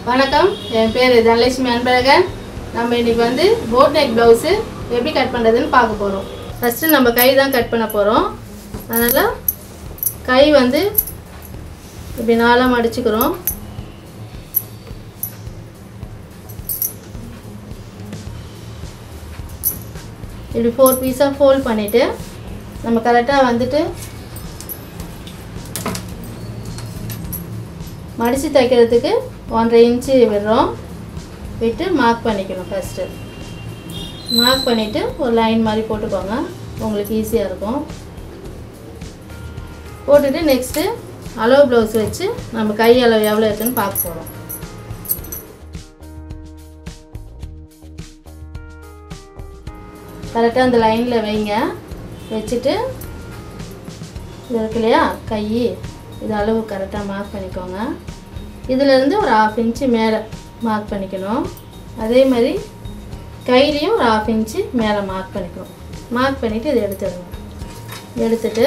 வணக்கம் என் பேர் தனலட்சுமி அன்பழகன் நம்ம இன்னைக்கு வந்து போட் நெக் ப்ளவுஸு எப்படி கட் பண்ணுறதுன்னு பார்க்க போகிறோம் ஃபஸ்ட்டு நம்ம கை தான் கட் பண்ண போகிறோம் அதனால் கை வந்து இப்படி நாலாக மடிச்சுக்கிறோம் இப்படி ஃபோர் பீஸாக ஃபோல்ட் பண்ணிவிட்டு நம்ம கரெக்டாக வந்துட்டு மடித்து தைக்கிறதுக்கு ஒன்றரை இன்ச்சு விடுறோம் விட்டு மார்க் பண்ணிக்கணும் ஃபஸ்ட்டு மார்க் பண்ணிவிட்டு ஒரு லைன் மாதிரி போட்டுக்கோங்க உங்களுக்கு ஈஸியாக இருக்கும் போட்டுட்டு நெக்ஸ்ட்டு அளவு ப்ளவுஸ் வச்சு நம்ம கை அளவு எவ்வளோ இருக்குன்னு பார்க்க போகிறோம் கரெக்டாக அந்த லைனில் வைங்க வச்சுட்டு இது இருக்கு இல்லையா கை இது அளவு கரெக்டாக மார்க் பண்ணிக்கோங்க இதிலேருந்து ஒரு ஆஃப் இன்ச்சு மேலே மார்க் பண்ணிக்கணும் அதே மாதிரி கையிலையும் ஒரு ஆஃப் இன்ச்சு மேலே மார்க் பண்ணிக்கணும் மார்க் பண்ணிவிட்டு இதை எடுத்துடுங்க எடுத்துட்டு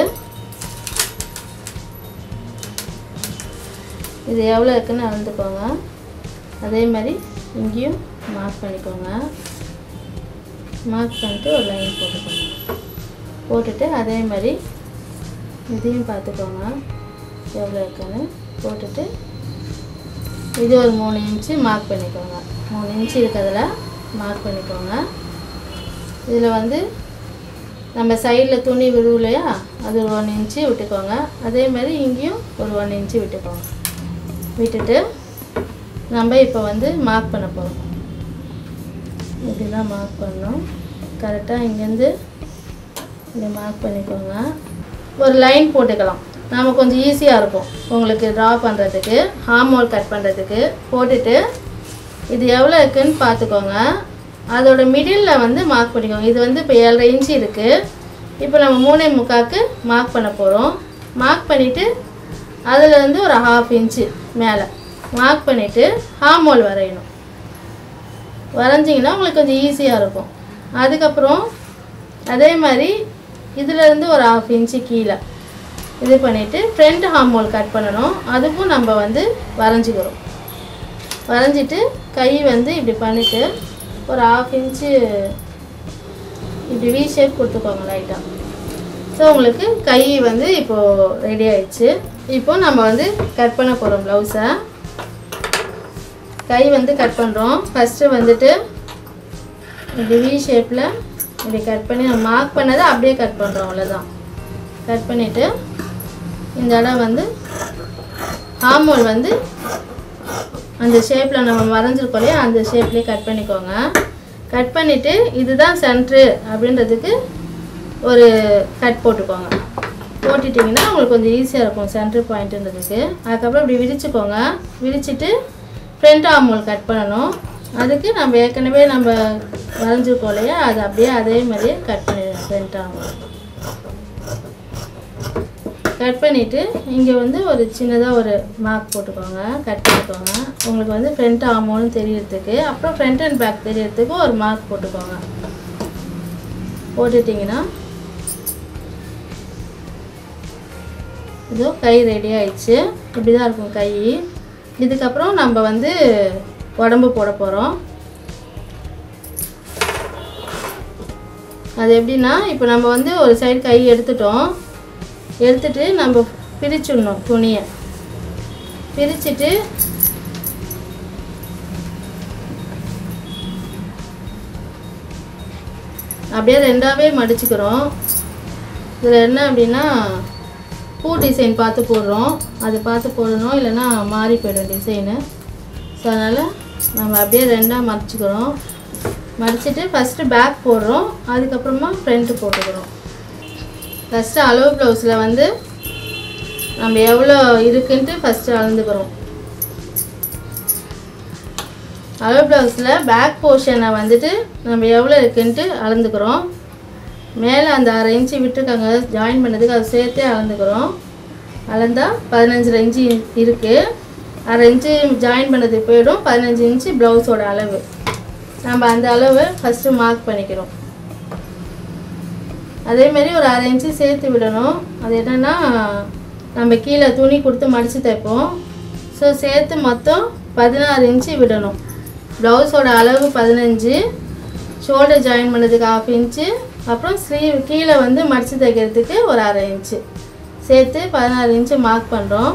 இது எவ்வளோ இருக்குன்னு அளந்துக்கோங்க அதே மாதிரி இங்கேயும் மார்க் பண்ணிக்கோங்க மார்க் பண்ணிட்டு ஒரு லைன் போட்டுக்கோங்க போட்டுட்டு அதே மாதிரி இதையும் பார்த்துக்கோங்க எவ்வளோ இருக்குன்னு போட்டுட்டு இது ஒரு மூணு இன்ச்சு மார்க் பண்ணிக்கோங்க மூணு இன்ச்சு இருக்கிறதுல மார்க் பண்ணிக்கோங்க இதில் வந்து நம்ம சைடில் துணி விழுவும் இல்லையா அது ஒரு ஒன் இன்ச்சு விட்டுக்கோங்க அதே மாதிரி இங்கேயும் ஒரு ஒன் இன்ச்சு விட்டுக்கோங்க விட்டுட்டு நம்ம இப்போ வந்து மார்க் பண்ண போகிறோம் இப்படி தான் மார்க் பண்ணணும் கரெக்டாக இங்கேருந்து இங்கே மார்க் பண்ணிக்கோங்க ஒரு லைன் போட்டுக்கலாம் நாம் கொஞ்சம் ஈஸியாக இருக்கும் உங்களுக்கு ட்ரா பண்ணுறதுக்கு ஹார்மோல் கட் பண்ணுறதுக்கு போட்டுட்டு இது எவ்வளோ இருக்குன்னு பார்த்துக்கோங்க அதோட மிடில் வந்து மார்க் பண்ணிக்கோங்க இது வந்து இப்போ ஏழரை இன்ச்சு இருக்குது இப்போ நம்ம மூணே முக்காக்கு மார்க் பண்ண போகிறோம் மார்க் பண்ணிவிட்டு அதில் வந்து ஒரு ஹாஃப் இன்ச்சு மேலே மார்க் பண்ணிவிட்டு ஹார்மோல் வரையணும் வரைஞ்சிங்கன்னா உங்களுக்கு கொஞ்சம் ஈஸியாக இருக்கும் அதுக்கப்புறம் அதே மாதிரி இதிலேருந்து ஒரு ஹாஃப் இன்ச்சு கீழே இது பண்ணிவிட்டு ஃப்ரண்ட் ஹார்மோல் கட் பண்ணணும் அதுக்கும் நம்ம வந்து வரைஞ்சிக்கிறோம் வரைஞ்சிட்டு கை வந்து இப்படி பண்ணிவிட்டு ஒரு ஹாஃப் இன்ச்சு இப்படி வி ஷேப் கொடுத்துக்கோங்க லைட்டாக ஸோ உங்களுக்கு கை வந்து இப்போது ரெடி ஆயிடுச்சு இப்போ நம்ம வந்து கட் பண்ண போகிறோம் ப்ளவுஸை கை வந்து கட் பண்ணுறோம் ஃபஸ்ட்டு வந்துட்டு இப்படி வி ஷேப்பில் இப்படி கட் பண்ணி நம்ம மார்க் பண்ணதை அப்படியே கட் பண்ணுறோம் அவ்வளோதான் கட் பண்ணிவிட்டு இந்த இடம் வந்து ஹார்மோல் வந்து அந்த ஷேப்பில் நம்ம வரைஞ்சிருக்கோம் இல்லையா அந்த ஷேப்லேயே கட் பண்ணிக்கோங்க கட் பண்ணிவிட்டு இதுதான் சென்ட்ரு அப்படின்றதுக்கு ஒரு கட் போட்டுக்கோங்க போட்டுட்டிங்கன்னா உங்களுக்கு கொஞ்சம் ஈஸியாக இருக்கும் சென்ட்ரு பாயிண்ட்டுன்றதுக்கு அதுக்கப்புறம் இப்படி விரிச்சுக்கோங்க விரிச்சிட்டு ஃப்ரண்ட் ஆர்மோல் கட் பண்ணணும் அதுக்கு நம்ம ஏற்கனவே நம்ம வரைஞ்சிருக்கோம் இல்லையா அது அப்படியே அதே மாதிரியே கட் பண்ணிடுங்க ஃப்ரண்ட் ஆர்மோல் கட் பண்ணிவிட்டு இங்கே வந்து ஒரு சின்னதாக ஒரு மார்க் போட்டுக்கோங்க கட் பண்ணிக்கோங்க உங்களுக்கு வந்து ஃப்ரண்ட் ஆர்மோல்னு தெரியறதுக்கு அப்புறம் ஃப்ரண்ட் அண்ட் பேக் தெரியறதுக்கு ஒரு மார்க் போட்டுக்கோங்க போட்டுட்டிங்கன்னா இதோ கை ரெடி ஆயிடுச்சு இப்படி தான் இருக்கும் கை இதுக்கப்புறம் நம்ம வந்து உடம்பு போட போகிறோம் அது எப்படின்னா இப்போ நம்ம வந்து ஒரு சைடு கை எடுத்துட்டோம் எடுத்துட்டு நம்ம பிரிச்சுடணும் துணியை பிரிச்சுட்டு அப்படியே ரெண்டாவே மடிச்சுக்கிறோம் இதில் என்ன அப்படின்னா பூ டிசைன் பார்த்து போடுறோம் அது பார்த்து போடணும் இல்லைன்னா மாறி போயிடும் டிசைனு ஸோ அதனால் நம்ம அப்படியே ரெண்டாக மடிச்சுக்கிறோம் மடிச்சுட்டு ஃபஸ்ட்டு பேக் போடுறோம் அதுக்கப்புறமா ஃப்ரண்ட்டு போட்டுக்கிறோம் ஃபஸ்ட்டு அளவு ப்ளவுஸில் வந்து நம்ம எவ்வளோ இருக்குன்ட்டு ஃபஸ்ட்டு அளந்துக்கிறோம் அளவு ப்ளவுஸில் பேக் போர்ஷனை வந்துட்டு நம்ம எவ்வளோ இருக்குன்ட்டு அளந்துக்கிறோம் மேலே அந்த அரை இன்ச்சு விட்டுருக்காங்க ஜாயின் பண்ணதுக்கு அதை சேர்த்தே அளந்துக்கிறோம் அளந்தா பதினஞ்சு இன்ச்சு இருக்குது அரை இன்ச்சு ஜாயின் பண்ணதுக்கு போயிடும் பதினஞ்சு இன்ச்சு ப்ளவுஸோட அளவு நம்ம அந்த அளவு ஃபஸ்ட்டு மார்க் பண்ணிக்கிறோம் அதே மாதிரி ஒரு அரை இன்ச்சு சேர்த்து விடணும் அது என்னென்னா நம்ம கீழே துணி கொடுத்து மடித்து தைப்போம் ஸோ சேர்த்து மொத்தம் பதினாறு இன்ச்சு விடணும் ப்ளவுஸோட அளவு பதினஞ்சு ஷோல்டர் ஜாயின் பண்ணதுக்கு ஆஃப் இன்ச்சு அப்புறம் ஸ்லீவ் கீழே வந்து மடித்து தைக்கிறதுக்கு ஒரு அரை இன்ச்சு சேர்த்து பதினாறு இன்ச்சு மார்க் பண்ணுறோம்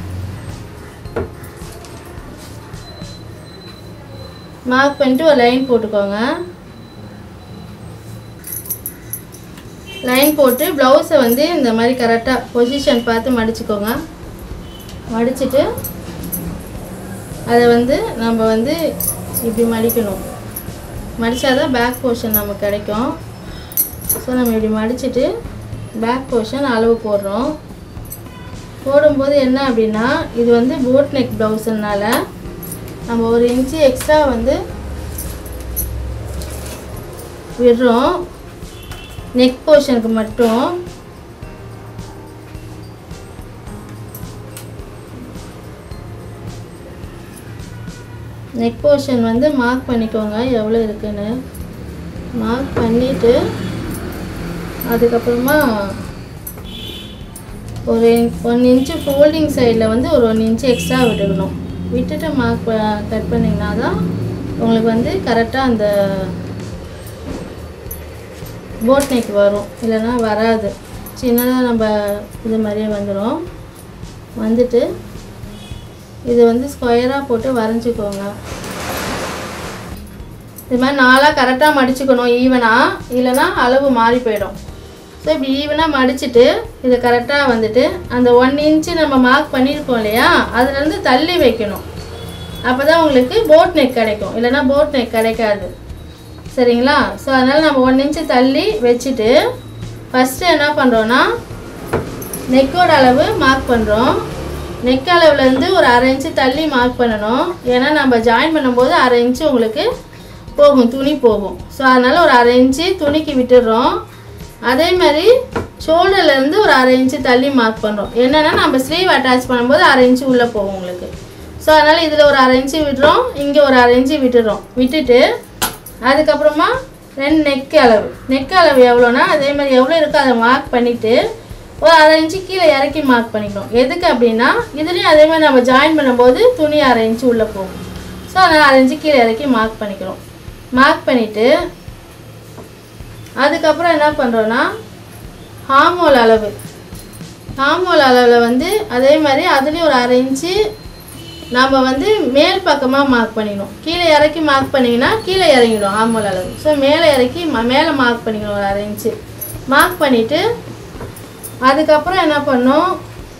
மார்க் பண்ணிட்டு ஒரு லைன் போட்டுக்கோங்க லைன் போட்டு ப்ளவுஸை வந்து இந்த மாதிரி கரெக்டாக பொசிஷன் பார்த்து மடிச்சுக்கோங்க மடிச்சுட்டு அதை வந்து நம்ம வந்து இப்படி மடிக்கணும் மடித்தாதான் பேக் போர்ஷன் நமக்கு கிடைக்கும் ஸோ நம்ம இப்படி மடிச்சுட்டு பேக் போர்ஷன் அளவு போடுறோம் போடும்போது என்ன அப்படின்னா இது வந்து போட் நெக் ப்ளவுஸுனால நம்ம ஒரு இன்ச்சு எக்ஸ்ட்ரா வந்து விடுறோம் நெக் போர்ஷனுக்கு மட்டும் நெக் போர்ஷன் வந்து மார்க் பண்ணிக்கோங்க எவ்வளோ இருக்குன்னு மார்க் பண்ணிவிட்டு அதுக்கப்புறமா ஒரு ஒன் இன்ச்சு ஃபோல்டிங் சைடில் வந்து ஒரு ஒன் இன்ச்சு எக்ஸ்ட்ரா விட்டுக்கணும் விட்டுட்டு மார்க் கட் பண்ணிங்கன்னா தான் உங்களுக்கு வந்து கரெக்டாக அந்த போட் நெக் வரும் இல்லைன்னா வராது சின்னதாக நம்ம இது மாதிரியே வந்துடும் வந்துட்டு இது வந்து ஸ்கொயராக போட்டு வரைஞ்சிக்கோங்க இது மாதிரி நாளாக கரெக்டாக மடிச்சுக்கணும் ஈவனாக இல்லைன்னா அளவு மாறி போயிடும் ஸோ இப்படி ஈவனாக மடிச்சுட்டு இதை கரெக்டாக வந்துட்டு அந்த ஒன் இன்ச்சு நம்ம மார்க் பண்ணியிருக்கோம் இல்லையா அதுலேருந்து தள்ளி வைக்கணும் அப்போ தான் உங்களுக்கு போட் நெக் கிடைக்கும் இல்லைன்னா போட் நெக் கிடைக்காது சரிங்களா ஸோ அதனால் நம்ம ஒன் இன்ச்சு தள்ளி வச்சுட்டு ஃபஸ்ட்டு என்ன பண்ணுறோன்னா நெக்கோட அளவு மார்க் பண்ணுறோம் நெக் அளவுலேருந்து ஒரு அரை இன்ச்சு தள்ளி மார்க் பண்ணணும் ஏன்னா நம்ம ஜாயின் பண்ணும்போது அரை இன்ச்சு உங்களுக்கு போகும் துணி போகும் ஸோ அதனால் ஒரு அரை இன்ச்சு துணிக்கு விட்டுடுறோம் அதே மாதிரி ஷோல்டர்லேருந்து ஒரு அரை இன்ச்சு தள்ளி மார்க் பண்ணுறோம் என்னென்னா நம்ம ஸ்லீவ் அட்டாச் பண்ணும்போது அரை இன்ச்சு உள்ளே போகும் உங்களுக்கு ஸோ அதனால் இதில் ஒரு அரை இன்ச்சு விடுறோம் இங்கே ஒரு அரை இன்ச்சு விட்டுடுறோம் விட்டுட்டு அதுக்கப்புறமா ரெண்டு நெக் அளவு நெக் அளவு எவ்வளோனா அதே மாதிரி எவ்வளோ இருக்கோ அதை மார்க் பண்ணிவிட்டு ஒரு அரை இன்ச்சு கீழே இறக்கி மார்க் பண்ணிக்கணும் எதுக்கு அப்படின்னா இதுலேயும் அதே மாதிரி நம்ம ஜாயின் பண்ணும்போது துணி அரை இன்ச்சு உள்ளே போகும் ஸோ அதனால் அரை இன்ச்சு கீழே இறக்கி மார்க் பண்ணிக்கிறோம் மார்க் பண்ணிவிட்டு அதுக்கப்புறம் என்ன பண்ணுறோன்னா ஹார்மோல் அளவு ஹார்மோல் அளவில் வந்து அதே மாதிரி அதுலேயும் ஒரு அரை இன்ச்சு நம்ம வந்து மேல் பக்கமாக மார்க் பண்ணிக்கணும் கீழே இறக்கி மார்க் பண்ணிங்கன்னா கீழே இறங்கிடும் ஹார்மோல் அளவு ஸோ மேலே இறக்கி ம மேலே மார்க் பண்ணிக்கணும் ஒரு அரை இன்ச்சு மார்க் பண்ணிவிட்டு அதுக்கப்புறம் என்ன பண்ணோம்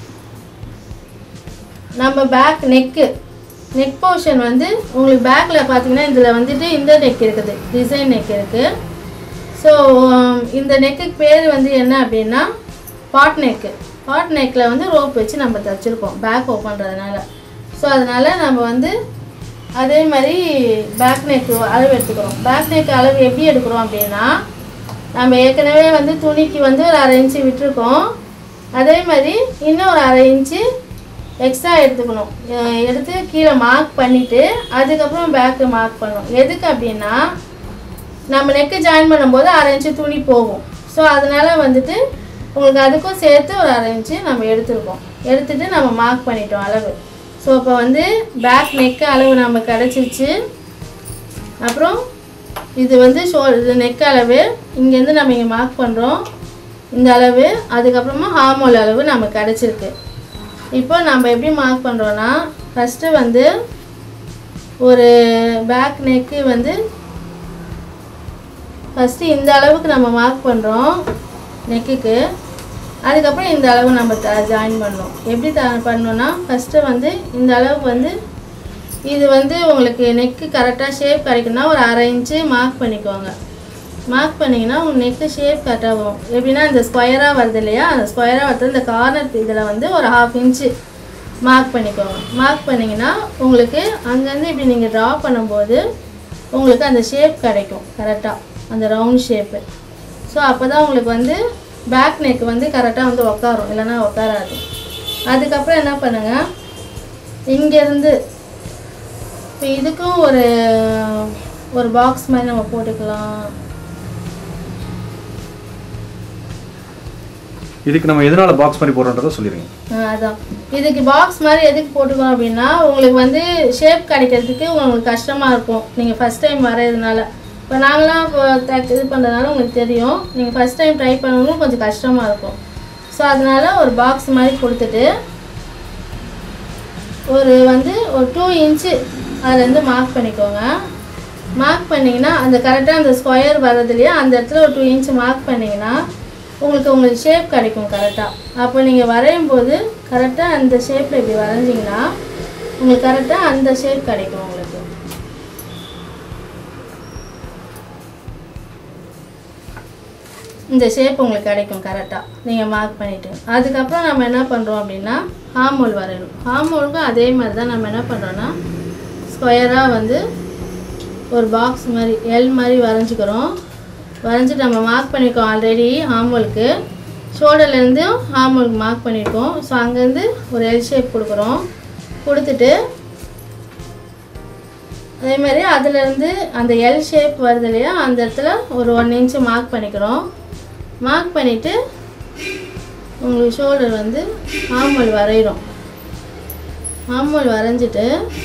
நம்ம பேக் நெக்கு நெக் போர்ஷன் வந்து உங்களுக்கு பேக்கில் பார்த்தீங்கன்னா இதில் வந்துட்டு இந்த நெக் இருக்குது டிசைன் நெக் இருக்குது ஸோ இந்த நெக்குக்கு பேர் வந்து என்ன அப்படின்னா பாட் நெக்கு பாட் நெக்கில் வந்து ரோப் வச்சு நம்ம தைச்சிருக்கோம் பேக் ஓப்பன்றதுனால ஸோ அதனால் நம்ம வந்து அதே மாதிரி பேக் நெக் அளவு எடுத்துக்கிறோம் பேக் நெக் அளவு எப்படி எடுக்கிறோம் அப்படின்னா நம்ம ஏற்கனவே வந்து துணிக்கு வந்து ஒரு அரை இன்ச்சு விட்டுருக்கோம் அதே மாதிரி இன்னும் ஒரு அரை இன்ச்சு எக்ஸ்ட்ரா எடுத்துக்கணும் அஹ் எடுத்து கீழே மார்க் பண்ணிவிட்டு அதுக்கப்புறம் பேக்கு மார்க் பண்ணணும் எதுக்கு அப்படின்னா நம்ம நெக்கு ஜாயின் பண்ணும்போது அரை இன்ச்சு துணி போகும் ஸோ அதனால் வந்துட்டு உங்களுக்கு அதுக்கும் சேர்த்து ஒரு அரை இன்ச்சு நம்ம எடுத்துருக்கோம் எடுத்துட்டு நம்ம மார்க் பண்ணிட்டோம் அளவு ஸோ இப்போ வந்து பேக் நெக்கு அளவு நம்ம கிடச்சிச்சு அப்புறம் இது வந்து ஷோ இது நெக் அளவு இங்கேருந்து நம்ம இங்கே மார்க் பண்ணுறோம் இந்த அளவு அதுக்கப்புறமா ஹார்மோல் அளவு நமக்கு கிடச்சிருக்கு இப்போ நம்ம எப்படி மார்க் பண்ணுறோன்னா ஃபஸ்ட்டு வந்து ஒரு பேக் நெக்கு வந்து ஃபஸ்ட்டு இந்த அளவுக்கு நம்ம மார்க் பண்ணுறோம் நெக்குக்கு அதுக்கப்புறம் இந்த அளவு நம்ம த ஜாயின் பண்ணோம் எப்படி த பண்ணோன்னா ஃபஸ்ட்டு வந்து இந்த அளவுக்கு வந்து இது வந்து உங்களுக்கு நெக்கு கரெக்டாக ஷேப் கிடைக்குன்னா ஒரு அரை இன்ச்சு மார்க் பண்ணிக்கோங்க மார்க் பண்ணிங்கன்னா உங்கள் நெக்கு ஷேப் கரெக்டாக வரும் எப்படின்னா இந்த ஸ்கொயராக வருது இல்லையா அந்த ஸ்கொயராக வருது இந்த கார்னர் இதில் வந்து ஒரு ஹாஃப் இன்ச்சு மார்க் பண்ணிக்கோங்க மார்க் பண்ணிங்கன்னா உங்களுக்கு அங்கேருந்து இப்படி நீங்கள் ட்ரா பண்ணும்போது உங்களுக்கு அந்த ஷேப் கிடைக்கும் கரெக்டாக அந்த ரவுண்ட் ஷேப்பு ஸோ அப்போ தான் உங்களுக்கு வந்து பேக் நெக் வந்து கரெக்டாக வந்து உட்காரும் இல்லைன்னா உட்காராது அதுக்கப்புறம் என்ன பண்ணுங்கள் இங்கேருந்து இப்போ இதுக்கும் ஒரு ஒரு பாக்ஸ் மாதிரி நம்ம போட்டுக்கலாம் இதுக்கு நம்ம எதனால பாக்ஸ் பண்ணி போடுறோன்றதை சொல்லிடுங்க ஆ, அதான் இதுக்கு பாக்ஸ் மாதிரி எதுக்கு போட்டுக்கணும் அப்படின்னா உங்களுக்கு வந்து ஷேப் கிடைக்கிறதுக்கு உங்களுக்கு கஷ்டமாக இருக்கும் நீங்கள் ஃபஸ்ட் டைம் வர்றதுனால இப்போ நாங்களாம் இப்போ த- இது பண்ணுறதுனால உங்களுக்கு தெரியும் நீங்கள் ஃபஸ்ட் டைம் ட்ரை பண்ணவங்களும் கொஞ்சம் கஷ்டமாக இருக்கும் ஸோ அதனால ஒரு பாக்ஸ் மாதிரி கொடுத்துட்டு ஒரு வந்து ஒரு டூ இன்ச்சு அதுலேருந்து மார்க் பண்ணிக்கோங்க மார்க் பண்ணிங்கன்னா அந்த கரெக்டாக அந்த ஸ்கொயர் வர்றதுலையே அந்த இடத்துல ஒரு டூ இன்ச் மார்க் பண்ணிங்கன்னா உங்களுக்கு உங்களுக்கு ஷேப் கிடைக்கும் கரெக்டாக அப்போ நீங்கள் வரையும் போது கரெக்டாக அந்த ஷேப்பில் இப்படி வரைஞ்சிங்கன்னா உங்களுக்கு கரெக்டாக அந்த ஷேப் கிடைக்கும் உங்களுக்கு இந்த ஷேப் உங்களுக்கு கிடைக்கும் கரெக்டாக நீங்கள் மார்க் பண்ணிவிட்டு அதுக்கப்புறம் நம்ம என்ன பண்ணுறோம் அப்படின்னா ஹார்மோல் வரையணும் ஹார்மோலுக்கும் அதே மாதிரி தான் நம்ம என்ன பண்ணுறோன்னா ஸ்கொயராக வந்து ஒரு பாக்ஸ் மாதிரி எல் மாதிரி வரைஞ்சிக்கிறோம் வரைஞ்சிட்டு நம்ம மார்க் பண்ணியிருக்கோம் ஆல்ரெடி ஹார்மோலுக்கு ஷோல்டர்லேருந்து ஹார்மோலுக்கு மார்க் பண்ணியிருக்கோம் ஸோ அங்கேருந்து ஒரு எல் ஷேப் கொடுக்குறோம் கொடுத்துட்டு அதே மாதிரி அதுலேருந்து அந்த எல் ஷேப் வருது இல்லையா அந்த இடத்துல ஒரு ஒன் இன்ச்சு மார்க் பண்ணிக்கிறோம் மார்க் பண்ணிவிட்டு உங்களுக்கு ஷோல்டர் வந்து ஆமல் வரைகிறோம் ஆமல் வரைஞ்சிட்டு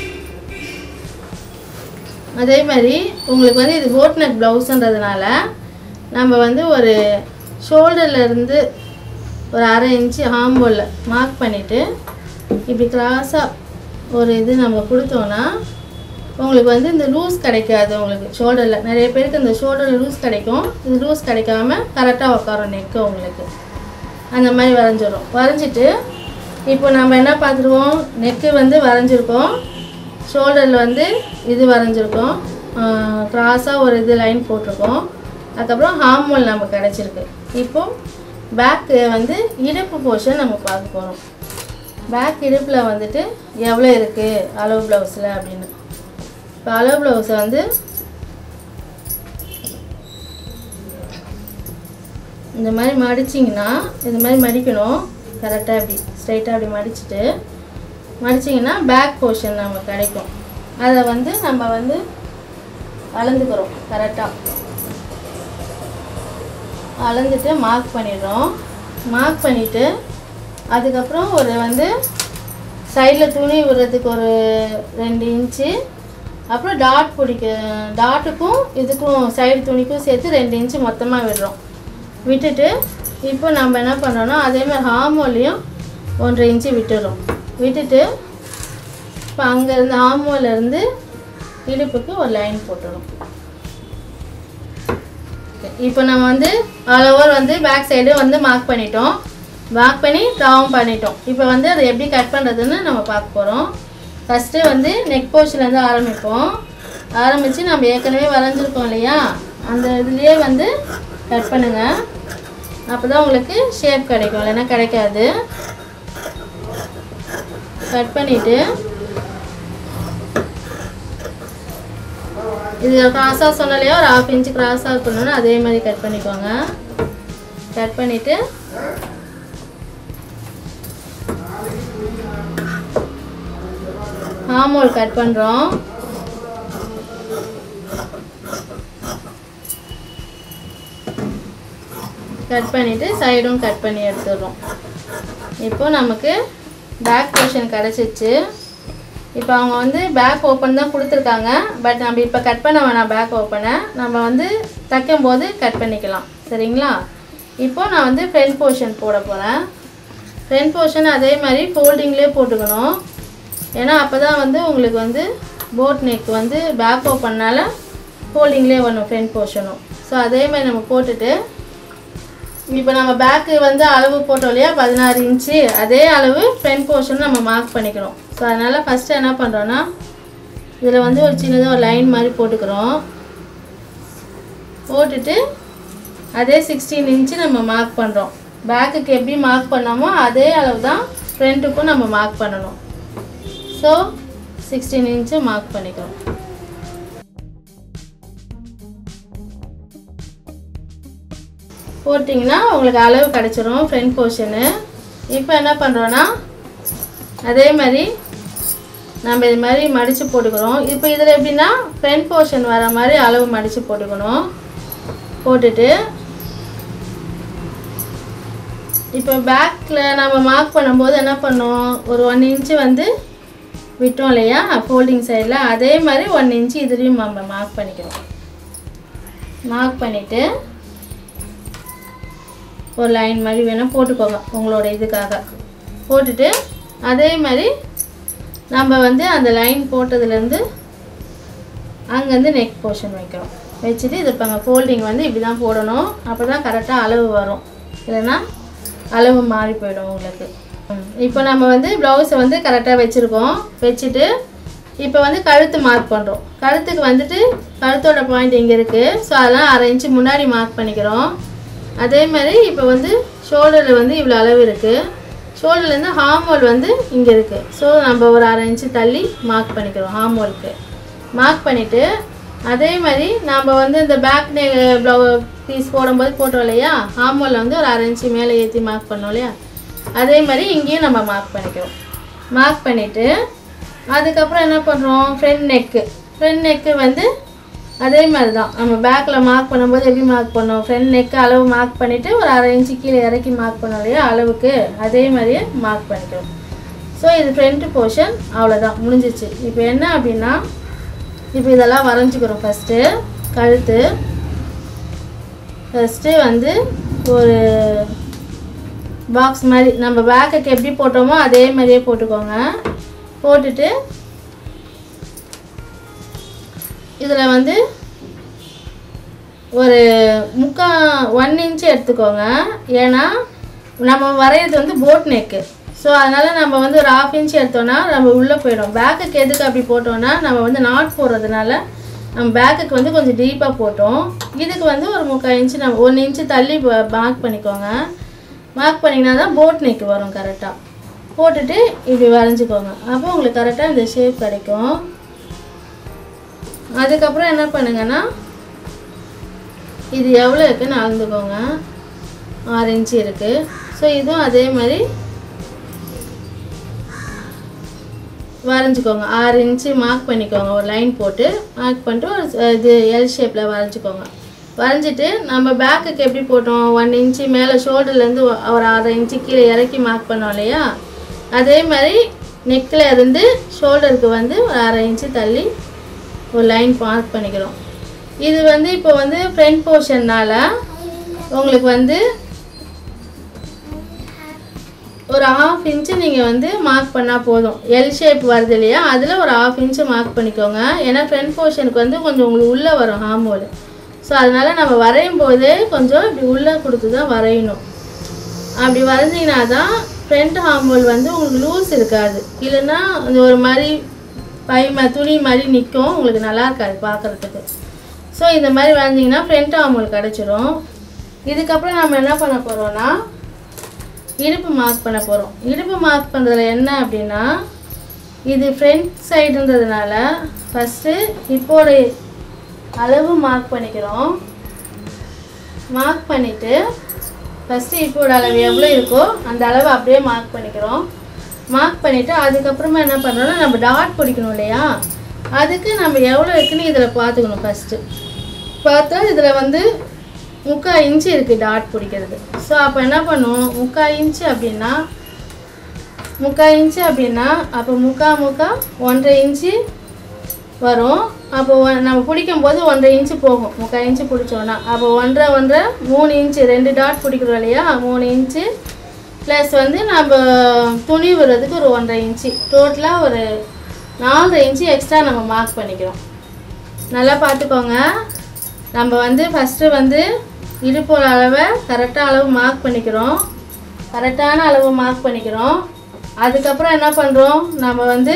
அதே மாதிரி உங்களுக்கு வந்து இது போட் நெக் ப்ளவுஸுன்றதுனால நம்ம வந்து ஒரு ஷோல்டர்ல இருந்து ஒரு அரை இன்ச்சு ஹாம்போலில் மார்க் பண்ணிவிட்டு இப்படி கிராஸாக ஒரு இது நம்ம கொடுத்தோன்னா உங்களுக்கு வந்து இந்த லூஸ் கிடைக்காது உங்களுக்கு ஷோல்டரில் நிறைய பேருக்கு இந்த ஷோல்டரில் லூஸ் கிடைக்கும் இது லூஸ் கிடைக்காம கரெக்டாக உட்காரும் நெக்கு உங்களுக்கு அந்த மாதிரி வரைஞ்சிரும் வரைஞ்சிட்டு இப்போ நம்ம என்ன பார்த்துருவோம் நெக்கு வந்து வரைஞ்சிருக்கோம் ஷோல்டரில் வந்து இது வரைஞ்சிருக்கோம் க்ராஸாக ஒரு இது லைன் போட்டிருக்கோம் அதுக்கப்புறம் ஹார்மோல் நமக்கு கிடச்சிருக்கு இப்போ பேக்கு வந்து இடுப்பு போர்ஷன் நம்ம பார்க்க போகிறோம் பேக் இடுப்பில் வந்துட்டு எவ்வளோ இருக்குது அளவு ப்ளவுஸில் அப்படின்னு இப்போ அளவு ப்ளவுஸை வந்து இந்த மாதிரி மடிச்சிங்கன்னா இந்த மாதிரி மடிக்கணும் கரெக்டாக இப்படி ஸ்ட்ரைட்டாக அப்படி மடிச்சிட்டு மடிச்சிங்கன்னா பேக் போர்ஷன் நமக்கு கிடைக்கும் அதை வந்து நம்ம வந்து அளந்துக்கிறோம் கரெக்டாக அளந்துட்டு மார்க் பண்ணிடுறோம் மார்க் பண்ணிவிட்டு அதுக்கப்புறம் ஒரு வந்து சைடில் துணி விடுறதுக்கு ஒரு ரெண்டு இன்ச்சு அப்புறம் டாட் பிடிக்க டாட்டுக்கும் இதுக்கும் சைடு துணிக்கும் சேர்த்து ரெண்டு இன்ச்சு மொத்தமாக விடுறோம் விட்டுட்டு இப்போ நம்ம என்ன பண்ணுறோன்னா அதே மாதிரி ஹார்மோலையும் ஒன்றரை இன்ச்சு விட்டுறோம் விட்டுட்டு இப்போ அங்கேருந்து ஹார்மோலேருந்து இடுப்புக்கு ஒரு லைன் போட்டுறோம் இப்போ நம்ம வந்து ஆல் ஓவர் வந்து பேக் சைடு வந்து மார்க் பண்ணிட்டோம் மார்க் பண்ணி ட்ராவும் பண்ணிட்டோம் இப்போ வந்து அதை எப்படி கட் பண்ணுறதுன்னு நம்ம பார்க்க போகிறோம் ஃபஸ்ட்டு வந்து நெக் போர்ஷன்லேருந்து ஆரம்பிப்போம் ஆரம்பித்து நம்ம ஏற்கனவே வரைஞ்சிருக்கோம் இல்லையா அந்த இதுலேயே வந்து கட் பண்ணுங்கள் அப்போ தான் உங்களுக்கு ஷேப் கிடைக்கும் இல்லைன்னா கிடைக்காது கட் பண்ணிவிட்டு இது கிராஸாக சொன்னாலையா ஒரு ஹாஃப் இன்ச் கிராஸாக இருக்கணும்னு அதே மாதிரி கட் பண்ணிக்கோங்க கட் பண்ணிவிட்டு ஹார்மோல் கட் பண்ணுறோம் கட் பண்ணிவிட்டு சைடும் கட் பண்ணி எடுத்துடுறோம் இப்போ நமக்கு பேக் போர்ஷன் கிடச்சிச்சு இப்போ அவங்க வந்து பேக் ஓப்பன் தான் கொடுத்துருக்காங்க பட் நம்ம இப்போ கட் பண்ண வேணாம் பேக் ஓப்பனை நம்ம வந்து தைக்கும் போது கட் பண்ணிக்கலாம் சரிங்களா இப்போ நான் வந்து ஃப்ரண்ட் போர்ஷன் போட போகிறேன் ஃப்ரண்ட் போர்ஷன் அதே மாதிரி ஃபோல்டிங்லேயே போட்டுக்கணும் ஏன்னா அப்போ தான் வந்து உங்களுக்கு வந்து போட் நெக் வந்து பேக் ஓப்பன்னால ஃபோல்டிங்லேயே வரணும் ஃப்ரண்ட் போர்ஷனும் ஸோ அதே மாதிரி நம்ம போட்டுட்டு இப்போ நம்ம பேக்கு வந்து அளவு போட்டோம் இல்லையா பதினாறு இன்ச்சு அதே அளவு ஃப்ரண்ட் போர்ஷன் நம்ம மார்க் பண்ணிக்கிறோம் ஸோ அதனால் ஃபஸ்ட்டு என்ன பண்ணுறோன்னா இதில் வந்து ஒரு சின்னதாக ஒரு லைன் மாதிரி போட்டுக்கிறோம் போட்டுட்டு அதே சிக்ஸ்டீன் இன்ச்சு நம்ம மார்க் பண்ணுறோம் பேக்குக்கு எப்படி மார்க் பண்ணோமோ அதே அளவு தான் ஃப்ரண்ட்டுக்கும் நம்ம மார்க் பண்ணணும் ஸோ சிக்ஸ்டீன் இன்ச்சு மார்க் பண்ணிக்கிறோம் போட்டிங்கன்னா உங்களுக்கு அளவு கிடச்சிரும் ஃப்ரண்ட் போர்ஷனு இப்போ என்ன பண்ணுறோன்னா அதே மாதிரி நம்ம இது மாதிரி மடித்து போட்டுக்கிறோம் இப்போ இதில் எப்படின்னா ஃப்ரண்ட் போர்ஷன் வர மாதிரி அளவு மடித்து போட்டுக்கணும் போட்டுட்டு இப்போ பேக்கில் நம்ம மார்க் பண்ணும்போது என்ன பண்ணோம் ஒரு ஒன் இன்ச்சு வந்து விட்டோம் இல்லையா ஃபோல்டிங் சைடில் அதே மாதிரி ஒன் இன்ச்சு இதுலேயும் நம்ம மார்க் பண்ணிக்கிறோம் மார்க் பண்ணிவிட்டு ஒரு லைன் மாதிரி வேணால் போட்டுக்கோங்க உங்களோட இதுக்காக போட்டுட்டு அதே மாதிரி நம்ம வந்து அந்த லைன் போட்டதுலேருந்து அங்கேருந்து நெக் போர்ஷன் வைக்கிறோம் வச்சுட்டு இது இப்போ ஃபோல்டிங் வந்து இப்படி தான் போடணும் அப்போ தான் கரெக்டாக அளவு வரும் இல்லைன்னா அளவு மாறி போயிடும் உங்களுக்கு ம். இப்போ நம்ம வந்து ப்ளவுஸை வந்து கரெக்டாக வச்சுருக்கோம் வச்சுட்டு இப்போ வந்து கழுத்து மார்க் பண்ணுறோம் கழுத்துக்கு வந்துட்டு கழுத்தோட பாயிண்ட் இங்கே இருக்குது ஸோ அதெல்லாம் அரை இன்ச்சு முன்னாடி மார்க் பண்ணிக்கிறோம் அதே மாதிரி இப்போ வந்து ஷோல்டரில் வந்து இவ்வளோ அளவு இருக்குது ஷோல்டர்லேருந்து ஹார்மோல் வந்து இங்கே இருக்குது ஸோ நம்ம ஒரு அரை இன்ச்சு தள்ளி மார்க் பண்ணிக்கிறோம் ஹார்மோலுக்கு மார்க் பண்ணிவிட்டு அதே மாதிரி நம்ம வந்து இந்த பேக் நெ ப்ளவு பீஸ் போடும்போது போட்டோம் இல்லையா ஹார்மோலில் வந்து ஒரு அரை இன்ச்சு மேலே ஏற்றி மார்க் பண்ணோம் இல்லையா அதே மாதிரி இங்கேயும் நம்ம மார்க் பண்ணிக்கிறோம் மார்க் பண்ணிவிட்டு அதுக்கப்புறம் என்ன பண்ணுறோம் ஃப்ரண்ட் நெக்கு ஃப்ரண்ட் நெக்கு வந்து அதே மாதிரி தான் நம்ம பேக்கில் மார்க் பண்ணும்போது எப்படி மார்க் பண்ணோம் ஃப்ரண்ட் நெக்கு அளவு மார்க் பண்ணிவிட்டு ஒரு அரை இன்ச்சு கீழே இறக்கி மார்க் பண்ணோம் இல்லையா அளவுக்கு அதே மாதிரியே மார்க் பண்ணிக்கிறோம் ஸோ இது ஃப்ரண்ட் போர்ஷன் அவ்வளோதான் முடிஞ்சிச்சு இப்போ என்ன அப்படின்னா இப்போ இதெல்லாம் வரைஞ்சிக்கிறோம் ஃபஸ்ட்டு கழுத்து ஃபஸ்ட்டு வந்து ஒரு பாக்ஸ் மாதிரி நம்ம பேக்குக்கு எப்படி போட்டோமோ அதே மாதிரியே போட்டுக்கோங்க போட்டுட்டு இதில் வந்து ஒரு முக்கா ஒன் இன்ச்சு எடுத்துக்கோங்க ஏன்னா நம்ம வரைகிறது வந்து போட் நெக்கு ஸோ அதனால் நம்ம வந்து ஒரு ஆஃப் இன்ச் எடுத்தோன்னா நம்ம உள்ளே போயிடும் பேக்குக்கு எதுக்கு அப்படி போட்டோன்னா நம்ம வந்து நாட் போடுறதுனால நம்ம பேக்குக்கு வந்து கொஞ்சம் டீப்பாக போட்டோம் இதுக்கு வந்து ஒரு முக்கால் இன்ச்சு நம்ம ஒன்று இன்ச்சு தள்ளி மார்க் பண்ணிக்கோங்க மார்க் பண்ணிங்கன்னா தான் போட் நெக் வரும் கரெக்டாக போட்டுட்டு இப்படி வரைஞ்சிக்கோங்க அப்போ உங்களுக்கு கரெக்டாக இந்த ஷேப் கிடைக்கும் அதுக்கப்புறம் என்ன பண்ணுங்கன்னா இது எவ்வளோ இருக்குன்னு அளந்துக்கோங்க ஆறு இன்ச்சு இருக்குது ஸோ இதுவும் அதே மாதிரி வரைஞ்சிக்கோங்க ஆறு இன்ச்சு மார்க் பண்ணிக்கோங்க ஒரு லைன் போட்டு மார்க் பண்ணிட்டு ஒரு ச- இது எல் ஷேப்பில் வரைஞ்சிக்கோங்க வரைஞ்சிட்டு நம்ம பேக்குக்கு எப்படி போட்டோம் ஒன் இன்ச்சு மேலே ஷோல்டர்லேருந்து ஒரு அரை இன்ச்சு கீழே இறக்கி மார்க் பண்ணோம் இல்லையா அதே மாதிரி நெக்கில் இருந்து ஷோல்டருக்கு வந்து ஒரு அரை இன்ச்சு தள்ளி ஒரு லைன் மார்க் பண்ணிக்கிறோம் இது வந்து இப்போ வந்து ஃப்ரண்ட் போர்ஷன்னால் உங்களுக்கு வந்து ஒரு ஹாஃப் இன்ச்சு நீங்கள் வந்து மார்க் பண்ணால் போதும் எல் ஷேப் வருது இல்லையா அதில் ஒரு ஹாஃப் இன்ச்சு மார்க் பண்ணிக்கோங்க ஏன்னா ஃப்ரண்ட் போர்ஷனுக்கு வந்து கொஞ்சம் உங்களுக்கு உள்ளே வரும் ஹார்மோல் ஸோ அதனால் நம்ம வரையும் போதே கொஞ்சம் இப்படி உள்ளே கொடுத்து தான் வரையணும் அப்படி வரைஞ்சிங்கன்னா தான் ஃப்ரண்ட் ஹார்மோல் வந்து உங்களுக்கு லூஸ் இருக்காது இல்லைன்னா அது ஒரு மாதிரி பை ம துணி மாதிரி நிற்கும் உங்களுக்கு நல்லா இருக்காது பார்க்குறதுக்கு ஸோ இந்த மாதிரி வரைஞ்சிங்கன்னா ஃப்ரண்ட் ஹார்மோல் கிடச்சிரும் இதுக்கப்புறம் நம்ம என்ன பண்ண போகிறோம்னா இடுப்பு மார்க் பண்ண போகிறோம் இடுப்பு மார்க் பண்ணுறதுல என்ன அப்படின்னா இது ஃப்ரண்ட் சைடுன்றதுனால ஃபஸ்ட்டு இப்போட அளவு மார்க் பண்ணிக்கிறோம் மார்க் பண்ணிவிட்டு ஃபஸ்ட்டு இப்போட அளவு எவ்வளோ இருக்கோ அந்த அளவு அப்படியே மார்க் பண்ணிக்கிறோம் மார்க் பண்ணிவிட்டு அதுக்கப்புறமா என்ன பண்ணுறோம்னா நம்ம டாட் பிடிக்கணும் இல்லையா அதுக்கு நம்ம எவ்வளோ இருக்குன்னு இதில் பார்த்துக்கணும் ஃபஸ்ட்டு பார்த்தா இதில் வந்து முக்கால் இன்ச்சு இருக்குது டாட் பிடிக்கிறது ஸோ அப்போ என்ன பண்ணுவோம் முக்கால் இன்ச்சு அப்படின்னா முக்கால் இன்ச்சு அப்படின்னா அப்போ முக்கா முக்கா ஒன்றரை இன்ச்சு வரும் அப்போ ஒ- நம்ம பிடிக்கும் போது ஒன்றரை இன்ச்சு போகும் முக்கால் இன்ச்சு பிடிச்சோன்னா அப்போ ஒன்றரை ஒன்றரை மூணு இன்ச்சு ரெண்டு டாட் பிடிக்கிறோம் இல்லையா மூணு இன்ச்சு ப்ளஸ் வந்து நம்ம துணி விடுறதுக்கு ஒரு ஒன்றரை இன்ச்சு டோட்டலாக ஒரு நாலரை இன்ச்சு எக்ஸ்ட்ரா நம்ம மார்க் பண்ணிக்கிறோம் நல்லா பார்த்துக்கோங்க நம்ம வந்து ஃபஸ்ட்டு வந்து இடுப்போட அளவை கரெக்டாக அளவு மார்க் பண்ணிக்கிறோம் கரெக்டான அளவு மார்க் பண்ணிக்கிறோம் அதுக்கப்புறம் என்ன பண்ணுறோம் நம்ம வந்து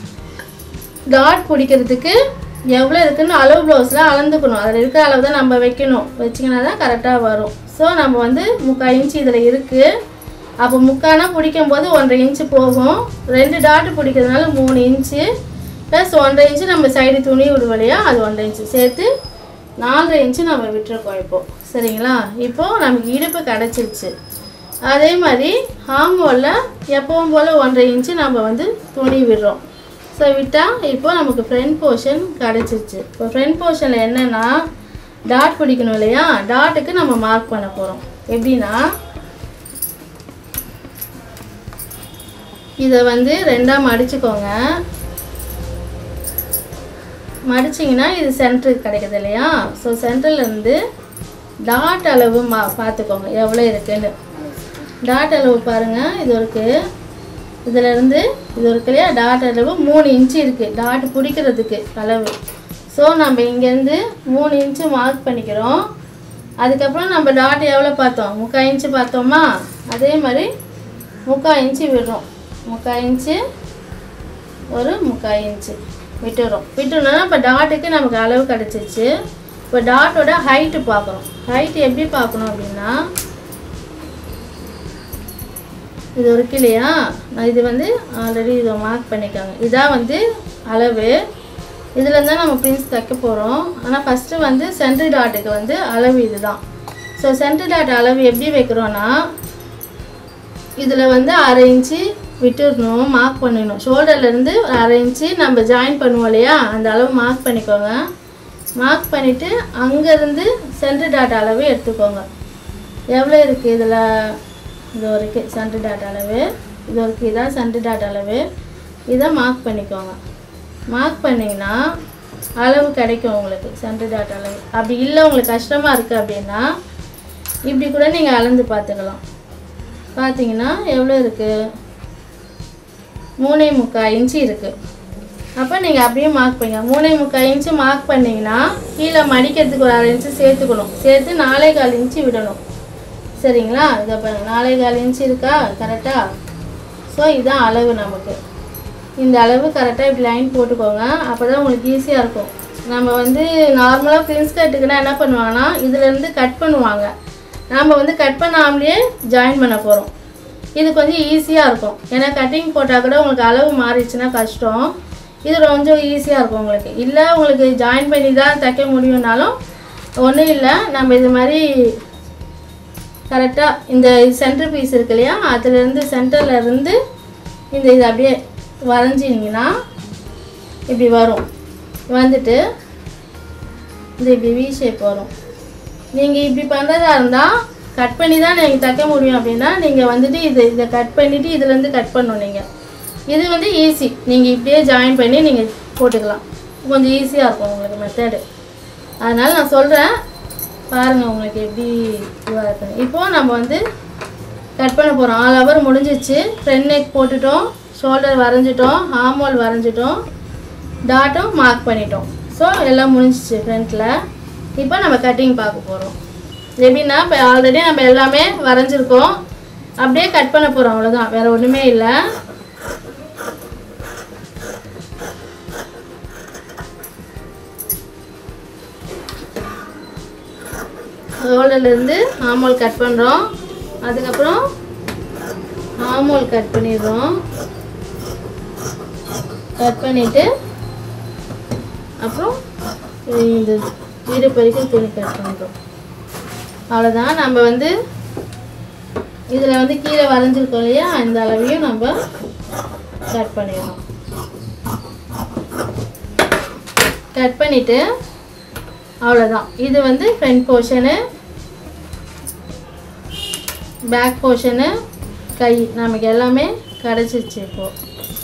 டாட் பிடிக்கிறதுக்கு எவ்வளோ இருக்குன்னு அளவு ப்ளவுஸில் அளந்துக்கணும் அதில் இருக்கிற அளவு தான் நம்ம வைக்கணும் வச்சிங்கன்னா தான் கரெக்டாக வரும் ஸோ நம்ம வந்து முக்கால் இன்ச்சு இதில் இருக்குது அப்போ முக்கானா பிடிக்கும் போது ஒன்றரை இன்ச்சு போகும் ரெண்டு டாட்டு பிடிக்கிறதுனால மூணு இன்ச்சு ப்ளஸ் ஒன்றரை இன்ச்சு நம்ம சைடு துணி விடுவோம் இல்லையா அது ஒன்றரை இன்ச்சு சேர்த்து நாலரை இன்ச்சு நம்ம விட்டுருக்கோம் இப்போது சரிங்களா இப்போது நமக்கு இடுப்பு கிடச்சிருச்சு அதே மாதிரி ஹாங்கோலில் எப்பவும் போல் ஒன்றரை இன்ச்சு நம்ம வந்து துணி விடுறோம் ஸோ விட்டால் இப்போ நமக்கு ஃப்ரண்ட் போர்ஷன் கிடச்சிருச்சு இப்போ ஃப்ரண்ட் போர்ஷனில் என்னென்னா டாட் பிடிக்கணும் இல்லையா டாட்டுக்கு நம்ம மார்க் பண்ண போகிறோம் எப்படின்னா இதை வந்து ரெண்டாக மடிச்சுக்கோங்க மடிச்சிங்கன்னா இது சென்டருக்கு கிடைக்குது இல்லையா ஸோ சென்டர்லேருந்து டாட் அளவு மா பார்த்துக்கோங்க எவ்வளோ இருக்குன்னு டாட் அளவு பாருங்கள் இது இருக்குது இதிலேருந்து இது இருக்கு இல்லையா டாட் அளவு மூணு இன்ச்சு இருக்குது டாட் பிடிக்கிறதுக்கு அளவு ஸோ நம்ம இங்கேருந்து மூணு இன்ச்சு மார்க் பண்ணிக்கிறோம் அதுக்கப்புறம் நம்ம டாட் எவ்வளோ பார்த்தோம் முக்கால் இன்ச்சு பார்த்தோமா அதே மாதிரி முக்கால் இன்ச்சு விடுறோம் முக்கால் இன்ச்சு ஒரு முக்கால் இன்ச்சு விட்டுறோம் விட்டுறோம்னா இப்போ டாட்டுக்கு நமக்கு அளவு கிடச்சிச்சு இப்போ டாட்டோட ஹைட்டு பார்க்குறோம் ஹைட் எப்படி பார்க்கணும் அப்படின்னா இது இருக்கு இல்லையா நான் இது வந்து ஆல்ரெடி இதை மார்க் பண்ணிக்காங்க இதான் வந்து அளவு இதில் தான் நம்ம பிரின்ஸ் தைக்க போகிறோம் ஆனால் ஃபஸ்ட்டு வந்து சென்ட்ரி டாட்டுக்கு வந்து அளவு இதுதான் ஸோ சென்ட்ரி டாட் அளவு எப்படி வைக்கிறோன்னா இதில் வந்து அரை இன்ச்சு விட்டுடணும் மார்க் பண்ணிடணும் ஷோல்டர்லேருந்து ஒரு அரை இன்ச்சு நம்ம ஜாயின் பண்ணுவோம் இல்லையா அந்த அளவு மார்க் பண்ணிக்கோங்க மார்க் பண்ணிவிட்டு அங்கேருந்து சென்ட்ரி டாட் அளவு எடுத்துக்கோங்க எவ்வளோ இருக்குது இதில் இது வரைக்கும் சென்ட்ரி டாட் அளவு இது வரைக்கும் இதான் சென்ட்ரி டாட் அளவு இதை மார்க் பண்ணிக்கோங்க மார்க் பண்ணிங்கன்னா அளவு கிடைக்கும் உங்களுக்கு சென்ட்ரி டாட் அளவு அப்படி இல்லை உங்களுக்கு கஷ்டமாக இருக்குது அப்படின்னா இப்படி கூட நீங்கள் அளந்து பார்த்துக்கலாம் பார்த்தீங்கன்னா எவ்வளோ இருக்குது மூணே முக்கால் இன்ச்சு இருக்குது அப்போ நீங்கள் அப்படியே மார்க் பண்ணுங்க மூணே முக்கால் இன்ச்சு மார்க் பண்ணிங்கன்னா கீழே மடிக்கிறதுக்கு ஒரு அரை இன்ச்சு சேர்த்துக்கணும் சேர்த்து நாலே கால் இன்ச்சு விடணும் சரிங்களா இதை பாருங்க நாலே கால் இன்ச்சு இருக்கா கரெக்டாக ஸோ இதுதான் அளவு நமக்கு இந்த அளவு கரெக்டாக இப்படி லைன் போட்டுக்கோங்க அப்போ தான் உங்களுக்கு ஈஸியாக இருக்கும் நம்ம வந்து நார்மலாக பிரின்ஸ் கட்டுக்குன்னா என்ன பண்ணுவாங்கன்னா இதுலேருந்து கட் பண்ணுவாங்க நாம் வந்து கட் பண்ணாமலேயே ஜாயின் பண்ண போகிறோம் இது கொஞ்சம் ஈஸியாக இருக்கும் ஏன்னா கட்டிங் போட்டால் கூட உங்களுக்கு அளவு மாறிடுச்சுன்னா கஷ்டம் இது கொஞ்சம் ஈஸியாக இருக்கும் உங்களுக்கு இல்லை உங்களுக்கு ஜாயின் பண்ணி தான் தைக்க முடியும்னாலும் ஒன்றும் இல்லை நம்ம இது மாதிரி கரெக்டாக இந்த சென்டர் பீஸ் இருக்கு இல்லையா அதுலேருந்து சென்டரில் இருந்து இந்த இது அப்படியே வரைஞ்சிங்கன்னா இப்படி வரும் வந்துட்டு இந்த இப்படி வி ஷேப் வரும் நீங்கள் இப்படி பண்ணுறதா இருந்தால் கட் பண்ணி தான் நீங்கள் தைக்க முடியும் அப்படின்னா நீங்கள் வந்துட்டு இது இதை கட் பண்ணிவிட்டு இதுலேருந்து கட் பண்ணணும் நீங்கள் இது வந்து ஈஸி நீங்கள் இப்படியே ஜாயின் பண்ணி நீங்கள் போட்டுக்கலாம் கொஞ்சம் ஈஸியாக இருக்கும் உங்களுக்கு மெத்தடு அதனால் நான் சொல்கிறேன் பாருங்கள் உங்களுக்கு எப்படி இதுவாக இருக்குன்னு இப்போது நம்ம வந்து கட் பண்ண போகிறோம் ஆல் ஹவர் முடிஞ்சிச்சு ஃப்ரண்ட் நெக் போட்டுட்டோம் ஷோல்டர் வரைஞ்சிட்டோம் ஹார்மோல் வரைஞ்சிட்டோம் டாட்டும் மார்க் பண்ணிட்டோம் ஸோ எல்லாம் முடிஞ்சிச்சு ஃப்ரண்ட்டில் இப்போ நம்ம கட்டிங் பார்க்க போகிறோம் எப்படின்னா இப்போ ஆல்ரெடி நம்ம எல்லாமே வரைஞ்சிருக்கோம் அப்படியே கட் பண்ண போகிறோம் அவ்வளோதான் வேறு ஒன்றுமே இல்லை ஷோல்டர்லேருந்து ஹார்மோல் கட் பண்ணுறோம் அதுக்கப்புறம் ஹார்மோல் கட் பண்ணிடுறோம் கட் பண்ணிவிட்டு அப்புறம் இந்த வீடு வரைக்கும் துணி கட் பண்ணுறோம் அவ்வளோதான் நம்ம வந்து இதில் வந்து கீழே வரைஞ்சிருக்கோம் இல்லையா இந்த அளவையும் நம்ம கட் பண்ணிடணும் கட் பண்ணிவிட்டு அவ்வளோதான் இது வந்து ஃப்ரண்ட் போர்ஷனு பேக் போர்ஷனு கை நமக்கு எல்லாமே கிடச்சிச்சு இப்போது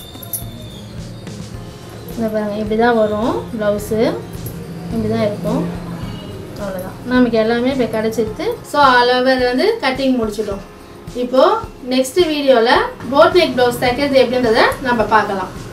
இந்த பாருங்க இப்படி தான் வரும் ப்ளவுஸு இப்படி தான் இருக்கும் அவ்வளோதான் நமக்கு எல்லாமே இப்போ கிடச்சிருது ஸோ அளவர் வந்து கட்டிங் முடிச்சிட்டோம் இப்போது நெக்ஸ்ட் வீடியோவில் போட் நெக் ப்ளவுஸ் தைக்கிறது எப்படின்றத நம்ம பார்க்கலாம்